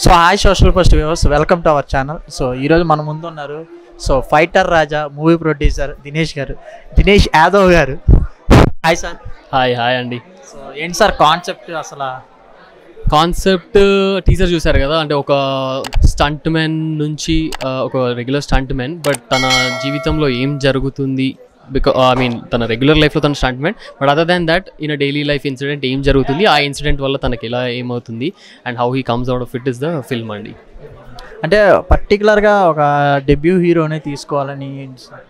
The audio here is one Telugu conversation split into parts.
So hi social post viewers welcome to our channel so ఈరోజు మన ముందు ఉన్నారు so fighter Raja movie producer Dinesh గారు దినేష్ యాదవ్ గారు హాయ్ సార్ హాయ్ హాయ్ అండి సో ఏంటి సార్ కాన్సెప్ట్ అసలు కాన్సెప్ట్ టీజర్ చూసారు కదా అంటే ఒక స్టంట్ మ్యాన్ నుంచి ఆ, ఒక రెగ్యులర్ స్టంట్ మ్యాన్ బట్ తన జీవితంలో ఏం జరుగుతుంది బికా ఐ మీన్ తన రెగ్యులర్ లైఫ్లో తన stunt man but other than that in daily life incident ఏం జరుగుతుంది ఆ ఇన్సిడెంట్ వల్ల తనకి ఎలా ఏమవుతుంది and how he comes out of it is the film అండి అంటే పర్టికులర్గా ఒక డెబ్యూ హీరోనే తీసుకోవాలని ఏంటి సార్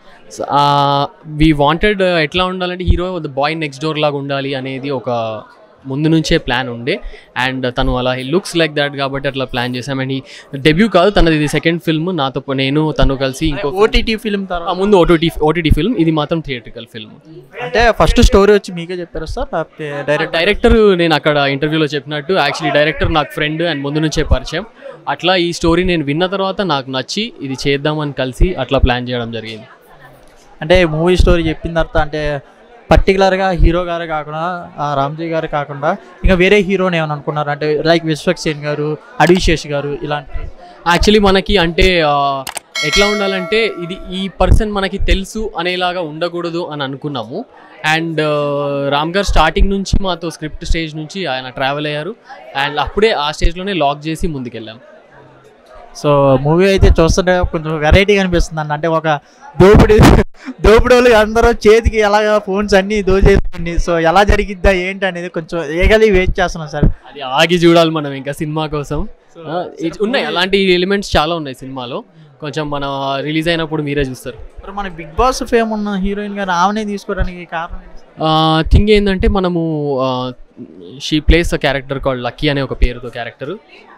వి వాంటెడ్ ఎట్లా ఉండాలంటే hero the boy next door లాగా ఉండాలి అనేది ఒక ముందు నుంచే ప్లాన్ ఉండే అండ్ తను అలా లుక్స్ లైక్ దాట్ కాబట్టి అట్లా ప్లాన్ చేసాం అండ్ ఈ డెబ్యూ కాదు తనది ఇది సెకండ్ ఫిల్మ్ నాతో ప- నేను తను కలిసి ఇంకో ఓటీటీ ఫిల్మ్ ఆ, తర్వాత ముందు ఓటీటీ ఓటీటీ ఫిల్మ్ ఇది మాత్రం థియేట్రికల్ ఫిల్మ్ అంటే ఫస్ట్ స్టోరీ వచ్చి మీకే చెప్పారు సార్ లేకపోతే డైరెక్ట్ డైరెక్టర్ నేను అక్కడ ఇంటర్వ్యూలో చెప్పినట్టు యాక్చువల్లీ డైరెక్టర్ నాకు ఫ్రెండ్ అండ్ ముందు నుంచే పరిచయం అట్లా ఈ స్టోరీ నేను విన్న తర్వాత నాకు నచ్చి ఇది చేద్దామని కలిసి అట్లా ప్లాన్ చేయడం జరిగింది అంటే మూవీ స్టోరీ చెప్పిన తర్వాత అంటే పర్టికులర్గా హీరో గారు కాకుండా ఆ రామ్జీ గారు కాకుండా ఇంకా వేరే హీరోని ఏమైనా అనుకున్నారు అంటే లైక్ విశ్వక్సేన్ గారు అడివిశేష్ గారు ఇలాంటి యాక్చువల్లీ మనకి అంటే ఆ, ఎట్లా ఉండాలంటే ఇది ఈ పర్సన్ మనకి తెలుసు అనేలాగా ఉండకూడదు అని అనుకున్నాము అండ్ రామ్ గారు స్టార్టింగ్ నుంచి మాతో స్క్రిప్ట్ స్టేజ్ నుంచి ఆయన ట్రావెల్ అయ్యారు అండ్ అప్పుడే ఆ స్టేజ్లోనే లాక్ చేసి ముందుకెళ్ళాం సో మూవీ అయితే చూస్తుంటే కొంచెం వెరైటీగా అనిపిస్తుంది అన్న అంటే ఒక దోపిడి దోపిడి వాళ్ళు అందరూ చేతికి ఎలాగ ఫోన్స్ అన్నీ దోచేసుకోండి సో ఎలా జరిగిద్దా ఏంటి అనేది కొంచెం ఏగలి వెయిట్ చేస్తున్నాం సార్ అది ఆగి చూడాలి మనం ఇంకా సినిమా కోసం ఆ, ఇది- ఉన్నాయి అలాంటి ఎలిమెంట్స్ చాలా ఉన్నాయి సినిమాలో కొంచెం మన రిలీజ్ అయినప్పుడు మీరే చూస్తారు మరి మన బిగ్ బాస్ ఫేమ్ ఉన్న హీరోయిన్ గారు ఆమెనే తీసుకోవడానికి కారణం ఏంటి? థింగ్ ఏంటంటే మనము she plays a character called Lucky అనే ఒక పేరుతో క్యారెక్టర్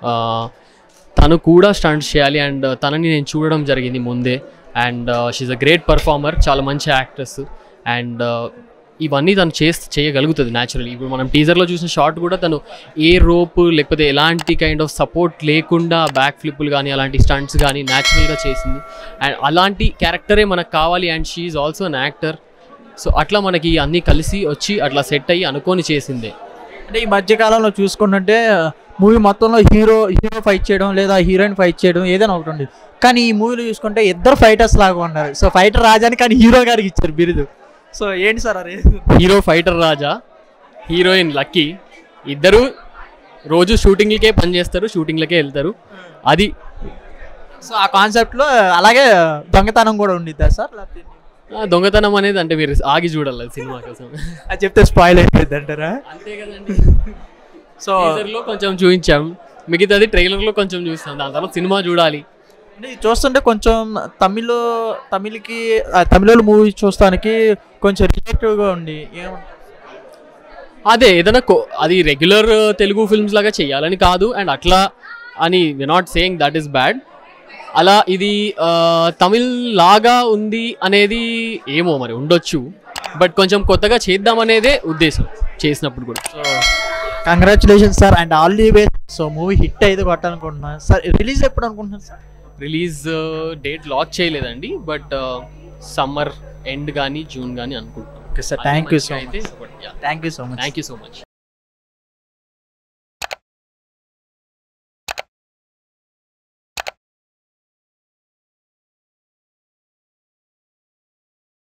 తను కూడా స్టంట్స్ చేయాలి అండ్ తనని నేను చూడడం జరిగింది ముందే and she's a great performer చాలా మంచి యాక్ట్రెస్ అండ్ ఇవన్నీ తను చేస్ చేయగలుగుతుంది న్యాచురల్లీ ఇప్పుడు మనం టీజర్లో చూసిన షార్ట్ కూడా తను ఏ రోప్ లేకపోతే ఎలాంటి కైండ్ ఆఫ్ సపోర్ట్ లేకుండా బ్యాక్ ఫ్లిప్పులు కానీ అలాంటి స్టంట్స్ కానీ న్యాచురల్గా చేసింది అండ్ అలాంటి క్యారెక్టరే మనకు కావాలి and she's also an actor so అట్లా మనకి అన్నీ కలిసి వచ్చి అట్లా సెట్ అయ్యి అనుకొని చేసిందే అంటే ఈ మధ్య కాలంలో చూసుకుంటుంటే మూవీ మొత్తంలో హీరో హీరో ఫైట్ చేయడం లేదా హీరోయిన్ ఫైట్ చేయడం ఏదైనా ఒకటి ఉంది కానీ ఈ మూవీలో చూసుకుంటే ఇద్దరు ఫైటర్స్ లాగా ఉన్నారు సో ఫైటర్ రాజాని కానీ హీరో గారికి ఇచ్చారు బిరుదు సో ఏంటి సార్ అరే hero fighter Raja heroine Lucky ఇద్దరు రోజు షూటింగ్లకే పనిచేస్తారు షూటింగ్లకే వెళ్తారు అది సో ఆ కాన్సెప్ట్లో అలాగే దొంగతనం కూడా ఉండిద్దా సార్ లేకపోతే ఆ, దొంగతనం అనేది అంటే మీరు ఆగి చూడాలి సినిమా కోసం అది చెప్తే స్పాయిల్ అయిపోయింది అంటారా అంతే కదండి సో లో కొంచెం చూపించాం మిగతాది ట్రైలర్లో కొంచెం చూస్తాం దాని తర్వాత సినిమా చూడాలి అంటే ఇది చూస్తుంటే కొంచెం తమిళ్ తమిళ్కి తమిళ మూవీ చూస్తానికి కొంచెం రిలేటివ్గా ఉండి ఏమంటారు అదే ఏదైనా కో- అది రెగ్యులర్ తెలుగు ఫిల్మ్స్ లాగా చేయాలని కాదు అండ్ అట్లా అని we not saying that is bad అలా ఇది ఆ, తమిళ్ లాగా ఉంది అనేది ఏమో మరి ఉండొచ్చు బట్ కొంచెం కొత్తగా చేద్దామనేదే ఉద్దేశం చేసినప్పుడు కూడా so congratulation sir and all the best so movie hit అయితే కొట్టాలనుకుంటున్నాను సార్ రిలీజ్ ఎప్పుడు అనుకుంటున్నారు సార్ రిలీజ్ డేట్ లాక్ చేయలేదండి బట్ సమ్మర్ ఎండ్ కానీ జూన్ కానీ అనుకుంటున్నాం okay sir thank you so అయితే much thank you so much thank you so much